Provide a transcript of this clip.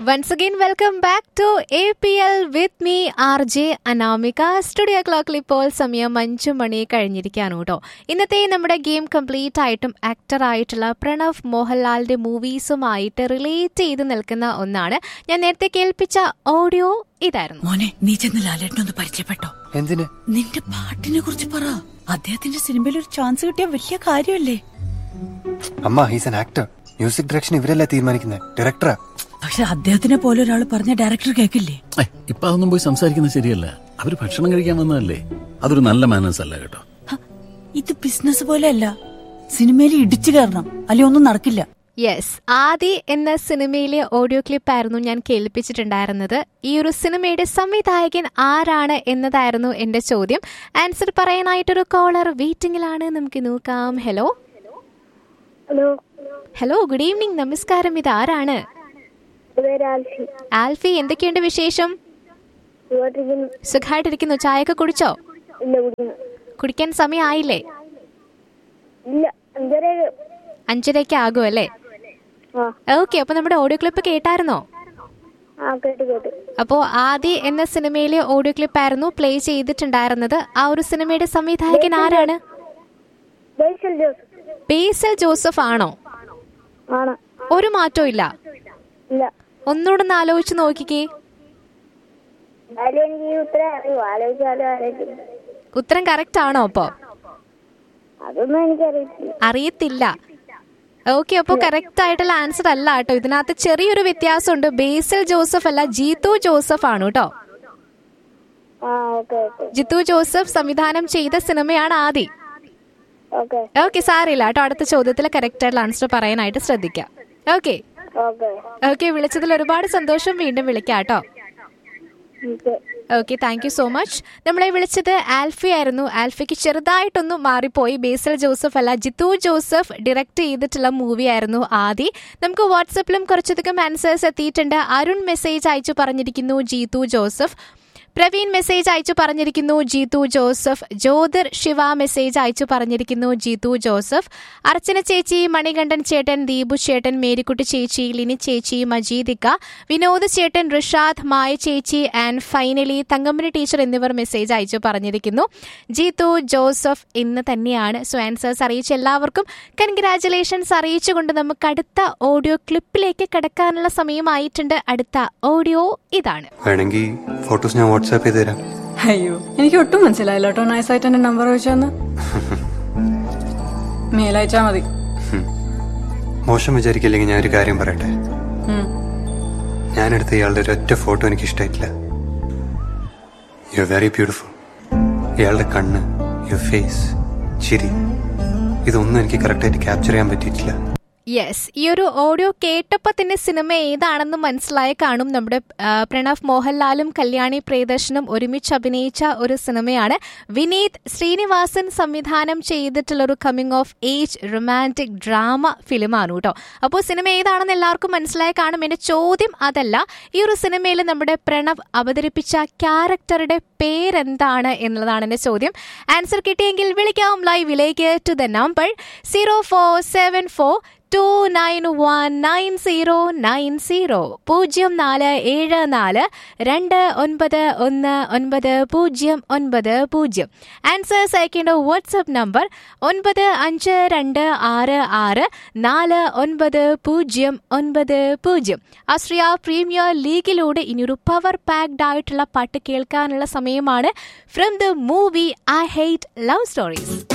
Once again welcome back to A P L with me R J Anamika studio ക്ലോക്കിൽ ഇപ്പോൾ സമയം അഞ്ചു മണി കഴിഞ്ഞിരിക്കുകയാണ് കേട്ടോ ഇന്നത്തെ നമ്മുടെ ഗെയിം കംപ്ലീറ്റ് ആയിട്ടും ആക്ടർ ആയിട്ടുള്ള പ്രണവ് മോഹൻലാലിന്റെ മൂവീസുമായിട്ട് റിലേറ്റ് ചെയ്ത് നിൽക്കുന്ന ഒന്നാണ് ഞാൻ നേരത്തെ കേൾപ്പിച്ച ഓഡിയോ ഇതായിരുന്നു മോനെ നീ ചെന്ന് ലാലേട്ടനൊന്ന് പരിചയപ്പെട്ടോ എന്തിന് നിന്റെ പാട്ടിനെ കുറിച്ച് പറ അദ്ദേഹത്തിന്റെ സിനിമയിൽ ഒരു ചാൻസ് കിട്ടിയ വലിയ കാര്യമല്ലേ അമ്മ he's an actor music direction ഇവരല്ലേ തീരുമാനിക്കുന്നത് ഡയറക്ടറാ പക്ഷെ അദ്ദേഹത്തിനെ പോലെ ഒരാൾ പറഞ്ഞ ഡയറക്ടർ കേക്കില്ലേ ഏയ്, ഇപ്പൊ അതൊന്നും പോയി സംസാരിക്കുന്നത് ശരിയല്ല അവര് ഭക്ഷണം കഴിക്കാൻ വന്നതല്ലേ അതൊരു നല്ല മാനേഴ്സ് അല്ല കേട്ടോ ഹ, ഇത് ബിസിനസ് പോലെയല്ല സിനിമയിൽ ഇടിച്ചു കയറണം അല്ലെ ഒന്നും നടക്കില്ല യെസ് ആദി എന്ന സിനിമയിലെ ഓഡിയോ ക്ലിപ്പ് ആയിരുന്നു ഞാൻ കേൾപ്പിച്ചിട്ടുണ്ടായിരുന്നത് ഈ ഒരു സിനിമയുടെ സംവിധായകൻ ആരാണ് എന്നതായിരുന്നു എന്റെ ചോദ്യം ആൻസർ പറയാനായിട്ടൊരു കോളർ വെയിറ്റിംഗിലാണ് നമുക്ക് നോക്കാം hello hello hello good evening നമസ്കാരം ഇത് ആരാണ് പേര് ആൽഫി ആൽഫി എന്തൊക്കെയുണ്ട് വിശേഷം സുഖമായിട്ടിരിക്കുന്നു സുഖമായിട്ടിരിക്കുന്നു ചായയൊക്കെ കുടിച്ചോ ഇല്ല കുടിക്കുന്നു കുടിക്കാൻ സമയമായില്ലേ ഇല്ല അഞ്ചര അഞ്ചരയ്ക്ക് ആകും അല്ലേ ആ ഓക്കെ അപ്പൊ നമ്മുടെ ഓഡിയോ ക്ലിപ്പ് കേട്ടായിരുന്നോ ആ കേട്ട് കേട്ട് അപ്പോ ആദി എന്ന സിനിമയിലെ ഓഡിയോ ക്ലിപ്പ് ആയിരുന്നു പ്ലേ ചെയ്തിട്ടുണ്ടായിരുന്നത് ആ ഒരു സിനിമയുടെ സംവിധായകൻ ആരാണ് ബേസൽ ജോസ് ബേസൽ ജോസഫ് ആണോ ആണ് ഒരു മാറ്റവും ഇല്ല ഇല്ല ഒന്നുകൂടെ ഒന്ന് ആലോചിച്ച് നോക്കിക്കേ എന്നാലും എനിക്ക് ഈ ഉത്തരം അറിയൂ ആലോചിച്ചാലും ആലോചിക്കില്ല ഉത്തരം കറക്റ്റ് ആണോ അപ്പോ അതൊന്നും എനിക്കറിയത്തില്ല അറിയത്തില്ല ഓക്കെ അപ്പൊ കറക്റ്റ് ആയിട്ടുള്ള ആൻസർ അല്ല കേട്ടോ ഇതിനകത്ത് ചെറിയൊരു വ്യത്യാസമുണ്ട് ബേസൽ ജോസഫ് അല്ല ജീത്തു ജോസഫ് ആണ് കേട്ടോ ആ ഓക്കെ ഓക്കെ ജിത്തു ജോസഫ് സംവിധാനം ചെയ്ത സിനിമയാണ് ആദി ഓക്കെ ഓക്കെ സാറില്ല കേട്ടോ അടുത്ത ചോദ്യത്തിൽ കറക്റ്റ് ആയിട്ടുള്ള ആൻസർ പറയാനായിട്ട് ശ്രദ്ധിക്കാം ഓക്കെ ഓക്കെ ഓക്കെ വിളിച്ചതിൽ ഒരുപാട് സന്തോഷം വീണ്ടും വിളിക്കാം കേട്ടോ okay okay thank you so much നമ്മളെ വിളിച്ചത് ആൽഫി ആയിരുന്നു ആൽഫിക്ക് ചെറുതായിട്ടൊന്നും മാറിപ്പോയി ബേസൽ ജോസഫ് അല്ല ജിത്തു ജോസഫ് ഡയറക്റ്റ് ചെയ്തിട്ടുള്ള മൂവി ആയിരുന്നു ആദി നമുക്ക് വാട്സപ്പിലും കുറച്ചധികം ആൻസേഴ്സ് എത്തിയിട്ടുണ്ട് അരുൺ മെസ്സേജ് അയച്ചു പറഞ്ഞിരിക്കുന്നു ജീതു ജോസഫ് പ്രവീൺ മെസ്സേജ് അയച്ചു പറഞ്ഞിരിക്കുന്നു ജീതു ജോസഫ് ജ്യോതിർ ശിവ മെസ്സേജ് അയച്ചു പറഞ്ഞിരിക്കുന്നു ജീതു ജോസഫ് അർച്ചന ചേച്ചി മണികണ്ഠൻ ചേട്ടൻ ദീപു ചേട്ടൻ മേരിക്കുട്ടി ചേച്ചി ലിനി ചേച്ചി മജീദിക്ക വിനോദ് ചേട്ടൻ ഋഷാദ് മായ ചേച്ചി ആൻഡ് ഫൈനലി തങ്കമ്മനി ടീച്ചർ എന്നിവർ മെസ്സേജ് അയച്ചു പറഞ്ഞിരിക്കുന്നു ജീതു ജോസഫ് എന്ന് തന്നെയാണ് സോ ആൻസേഴ്സ് അറിയിച്ച എല്ലാവർക്കും കൺഗ്രാറ്റുലേഷൻസ് അറിയിച്ചുകൊണ്ട് നമുക്ക് അടുത്ത ഓഡിയോ ക്ലിപ്പിലേക്ക് കിടക്കാനുള്ള സമയമായിട്ടുണ്ട് അടുത്ത ഓഡിയോ ഇതാണ് വേണമെങ്കിൽ ഫോട്ടോസ് ഞാൻ വാട്സാപ്പ് ചെയ്ത് തരാം അയ്യോ എനിക്ക് ഒട്ടും മനസ്സിലായില്ല കേട്ടോ നൈസായിട്ട് എന്റെ നമ്പർ വെച്ചെന്ന് മേലയച്ചാ മതി മോശം വിചാരിക്കില്ലെങ്കിൽ ഞാൻ ഒരു കാര്യം പറയട്ടെ ഉം. ഞാനെടുത്ത ഇയാളുടെ ഒരൊറ്റ ഫോട്ടോ എനിക്ക് ഇഷ്ടമായിട്ടില്ല യു ആർ വെരി ബ്യൂട്ടിഫുൾ ഇയാളുടെ കണ്ണ് യുവർ ഫേസ് ചിരി ഇതൊന്നും എനിക്ക് കറക്റ്റായിട്ട് ക്യാപ്ചർ ചെയ്യാൻ പറ്റിയിട്ടില്ല യെസ് ഈ ഒരു ഓഡിയോ കേട്ടപ്പോൾ തന്നെ സിനിമ ഏതാണെന്ന് മനസ്സിലായി കാണും നമ്മുടെ ആ, പ്രണവ് മോഹൻലാലും കല്യാണി പ്രിയദർശനും ഒരുമിച്ച് അഭിനയിച്ച ഒരു സിനിമയാണ് വിനീത് ശ്രീനിവാസൻ സംവിധാനം ചെയ്തിട്ടുള്ള ഒരു coming of age romantic drama ഫിലിമാണ് കേട്ടോ അപ്പോൾ സിനിമ ഏതാണെന്ന് എല്ലാവർക്കും മനസ്സിലായി കാണും എൻ്റെ ചോദ്യം അതല്ല ഈ ഒരു സിനിമയിൽ നമ്മുടെ പ്രണവ് അവതരിപ്പിച്ച ക്യാരക്ടറുടെ പേരെന്താണ് എന്നുള്ളതാണ് എൻ്റെ ചോദ്യം ആൻസർ കിട്ടിയെങ്കിൽ വിളിക്കാം ലൈവിലേക്ക് to the number zero four seven four two nine one nine zero nine zero പൂജ്യം നാല് ഏഴ് നാല് രണ്ട് ഒൻപത് ഒന്ന് ഒൻപത് പൂജ്യം ഒൻപത് പൂജ്യം ആൻസേഴ്സ് അയക്കേണ്ട വാട്സപ്പ് നമ്പർ ഒൻപത് അഞ്ച് രണ്ട് ആറ് ആറ് നാല് ഒൻപത് പൂജ്യം ഒൻപത് പൂജ്യം ആസ്ട്രിയ പ്രീമിയർ ലീഗിലൂടെ ഇനിയൊരു പവർ പാക്ഡ് ആയിട്ടുള്ള പാട്ട് കേൾക്കാനുള്ള സമയമാണ് from the movie I hate love stories